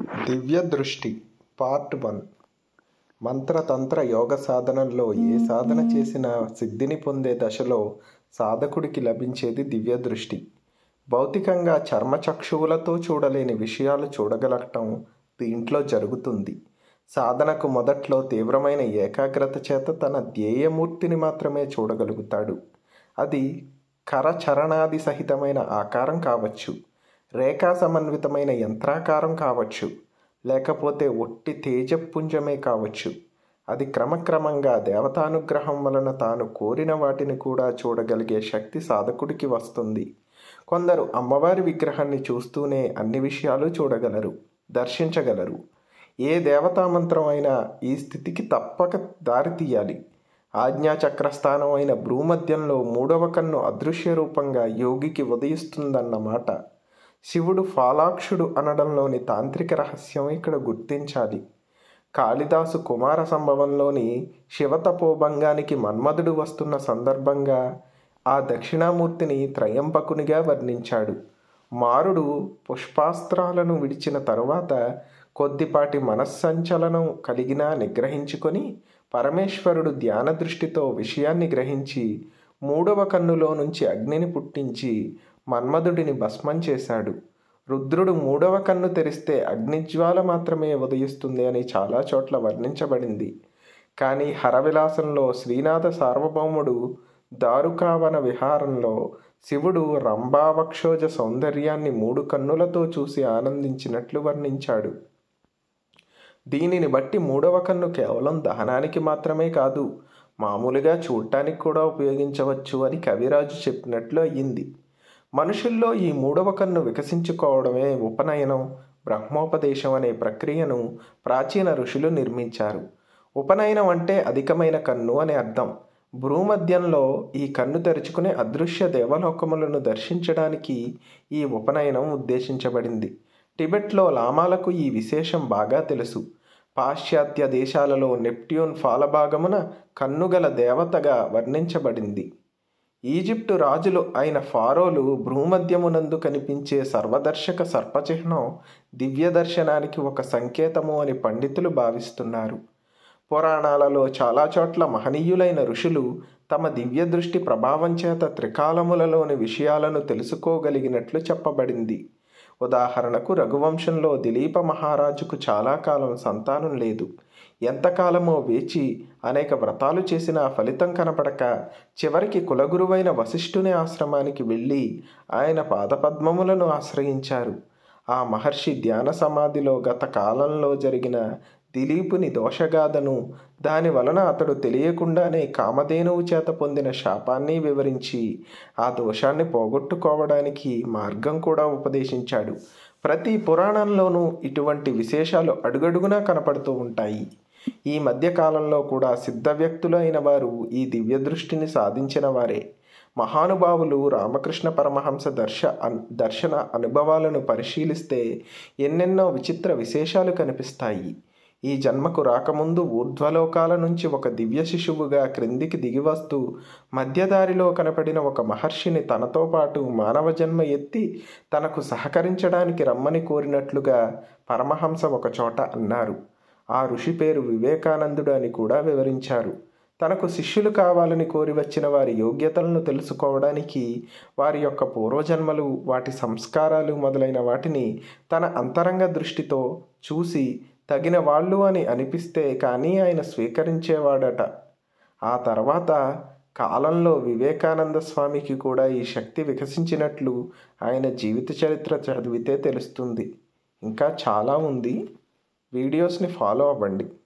దివ్య దృష్టి part one మంత్రతంత్ర యోగ సాధనల్లో ఏ సాధన చేసినా సిద్ధిని పొందే దశలో సాధకుడికి లభించేది దివ్య దృష్టి భౌతికంగా చర్మచక్షువులతో చూడలేని విషయాలు చూడగలగటం దీంట్లో జరుగుతుంది సాధనకు మొదట్లో తీవ్రమైన ఏకాగ్రత చేత తన ధ్యేయమూర్తిని మాత్రమే చూడగలుగుతాడు అది కరచరణాది సహితమైన ఆకారం కావచ్చు రేఖా సమన్వితమైన యంత్రాకారం కావచ్చు లేకపోతే ఒట్టి తేజపుంజమే కావచ్చు అది క్రమక్రమంగా దేవతానుగ్రహం వలన తాను కోరిన వాటిని కూడా చూడగలిగే శక్తి సాధకుడికి వస్తుంది కొందరు అమ్మవారి విగ్రహాన్ని చూస్తూనే అన్ని విషయాలు చూడగలరు దర్శించగలరు ఏ దేవతా మంత్రం అయినా ఈ స్థితికి తప్పక దారి తీయాలి ఆజ్ఞాచక్రస్థానం అయిన భ్రూమధ్యంలో మూడవ కన్ను అదృశ్య రూపంగా యోగికి ఉదయిస్తుందన్నమాట శివుడు ఫాలాక్షుడు అనడంలోని తాంత్రిక రహస్యం ఇక్కడ గుర్తించాలి కాళిదాసు కుమార సంభవంలోని శివతపోభంగానికి మన్మధుడు వస్తున్న సందర్భంగా ఆ దక్షిణామూర్తిని త్రయంబకునిగా వర్ణించాడు మారుడు పుష్పాస్త్రాలను విడిచిన తరువాత కొద్దిపాటి మనస్సంచలనం కలిగినా నిగ్రహించుకొని పరమేశ్వరుడు ధ్యాన దృష్టితో విషయాన్ని గ్రహించి మూడవ కన్నులో నుంచి అగ్నిని పుట్టించి మన్మధుడిని భస్మం చేశాడు రుద్రుడు మూడవ కన్ను తెరిస్తే అగ్నిజ్వాల మాత్రమే ఉదయిస్తుంది అని చాలా చోట్ల వర్ణించబడింది కానీ హరవిలాసంలో శ్రీనాథ సార్వభౌముడు దారుకావన విహారంలో శివుడు రంభావక్షోజ సౌందర్యాన్ని మూడు కన్నులతో చూసి ఆనందించినట్లు వర్ణించాడు దీనిని బట్టి మూడవ కన్ను కేవలం దహనానికి మాత్రమే కాదు మామూలుగా చూడటానికి కూడా ఉపయోగించవచ్చు అని కవిరాజు చెప్పినట్లు అయ్యింది మనుషుల్లో ఈ మూడవ కన్ను వికసించుకోవడమే ఉపనయనం బ్రహ్మోపదేశం అనే ప్రక్రియను ప్రాచీన ఋషులు నిర్మించారు ఉపనయనం అంటే అధికమైన కన్ను అని అర్థం భూమధ్యంలో ఈ కన్ను తెరుచుకునే అదృశ్య దేవలోకములను దర్శించడానికి ఈ ఉపనయనం ఉద్దేశించబడింది టిబెట్లో లామాలకు ఈ విశేషం బాగా తెలుసు పాశ్చాత్య దేశాలలో నెప్ట్యూన్ ఫాలభాగమున కన్నుగల దేవతగా వర్ణించబడింది ఈజిప్టు రాజులు అయిన ఫారోలు భూమధ్యమునందు కనిపించే సర్వదర్శక సర్పచిహ్నం దివ్య దర్శనానికి ఒక సంకేతము అని పండితులు భావిస్తున్నారు పురాణాలలో చాలా చోట్ల మహనీయులైన ఋషులు తమ దివ్య దృష్టి ప్రభావం చేత త్రికాలములలోని విషయాలను తెలుసుకోగలిగినట్లు చెప్పబడింది ఉదాహరణకు రఘువంశంలో దిలీప మహారాజుకు చాలా కాలం సంతానం లేదు ఎంతకాలమో వేచి అనేక వ్రతాలు చేసినా ఫలితం కనపడక చివరికి కులగురువైన వశిష్ఠుని ఆశ్రమానికి వెళ్ళి ఆయన పాదపద్మములను ఆశ్రయించారు ఆ మహర్షి ధ్యాన సమాధిలో గత కాలంలో జరిగిన దిలీపుని దోషగాథను దాని వలన అతడు తెలియకుండానే కామధేనువు చేత పొందిన శాపాన్ని వివరించి ఆ దోషాన్ని పోగొట్టుకోవడానికి మార్గం కూడా ఉపదేశించాడు ప్రతి పురాణంలోనూ ఇటువంటి విశేషాలు అడుగడుగునా కనపడుతూ ఉంటాయి ఈ మధ్య కాలంలో కూడా సిద్ధ వ్యక్తులు అయిన వారు ఈ దివ్య దృష్టిని సాధించిన వారే మహానుభావులు రామకృష్ణ పరమహంస దర్శ దర్శన అనుభవాలను పరిశీలిస్తే ఎన్నెన్నో విచిత్ర విశేషాలు కనిపిస్తాయి ఈ జన్మకు రాకముందు ఊర్ధ్వలోకాల నుంచి ఒక దివ్య శిశువుగా క్రిందికి దిగివస్తూ మధ్యదారిలో కనపడిన ఒక మహర్షిని తనతో పాటు మానవ జన్మ ఎత్తి తనకు సహకరించడానికి రమ్మని కోరినట్లుగా పరమహంస ఒక చోట అన్నారు ఆ ఋషి పేరు వివేకానందుడు అని కూడా వివరించారు తనకు శిష్యులు కావాలని కోరి వచ్చిన వారి యోగ్యతలను తెలుసుకోవడానికి వారి యొక్క పూర్వజన్మలు వాటి సంస్కారాలు మొదలైన వాటిని తన అంతరంగ దృష్టితో చూసి తగిన వాళ్ళు అని అనిపిస్తే కానీ ఆయన స్వీకరించేవాడట ఆ తర్వాత కాలంలో వివేకానంద స్వామికి కూడా ఈ శక్తి వికసించినట్లు ఆయన జీవిత చరిత్ర చదివితే తెలుస్తుంది ఇంకా చాలా ఉంది వీడియోస్ని ఫాలో అవ్వండి